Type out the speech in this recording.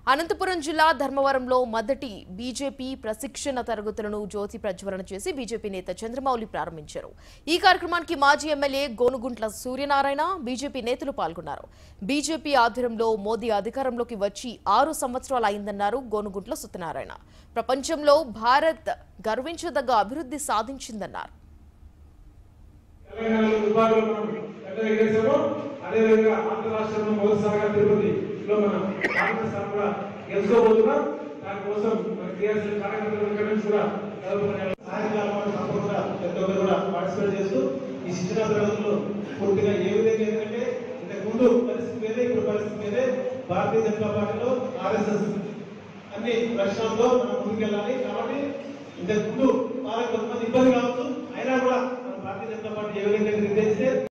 అనంతపురం జిల్లా ధర్మవరంలో మొదటి బీజేపీ ప్రశిక్షణ తరగతులను జ్యోతి ప్రజ్వలన చేసి బీజేపీ నేత చంద్రమౌళి ప్రారంభించారు ఈ కార్యక్రమానికి మాజీ ఎమ్మెల్యే గోనుగుంట్ల సూర్యనారాయణ బీజేపీ నేతలు పాల్గొన్నారు బీజేపీ ఆధ్వర్యంలో మోదీ అధికారంలోకి వచ్చి ఆరు సంవత్సరాలు అయిందన్నారు గోనుగుంట్ల సత్యనారాయణ ప్రపంచంలో భారత్ గర్వించదగ్గ అభివృద్ధి సాధించిందన్నారు తెలంగాణలో దుబాయ్లో మనం పెద్దగా చేసామో అదేవిధంగా ఆంధ్ర రాష్ట్రంలో మొదటిసారిగా తిరుపతిలో మనం కాంగ్రెస్ సార్ కూడా గెలుచుకోబోతున్నాం దానికోసం మన టీఆర్ఎస్ కార్యకర్తలు ఇక్కడి నుంచి కూడా కలుపుకునే సాయంకాలం మనం తప్పకుండా ప్రతి ఒక్కరు కూడా పార్టిసిపేట్ చేస్తూ ఈ శిక్షణ తరగతుల్లో పూర్తిగా ఏ విధంగా ఏంటంటే ఇంతకు ముందు పరిస్థితి వేరే ఇప్పుడు పరిస్థితి వేరే భారతీయ జనతా పార్టీలో ఆర్ఎస్ఎస్ అన్ని లక్షణాలతో మనం ముందుకెళ్ళాలి కాబట్టి ఇంతకు ముందు వాళ్ళకి కొంతమంది ఇబ్బంది కావచ్చు అయినా కూడా మన భారతీయ జనతా పార్టీ ఏ విధంగా నిర్దేశిస్తే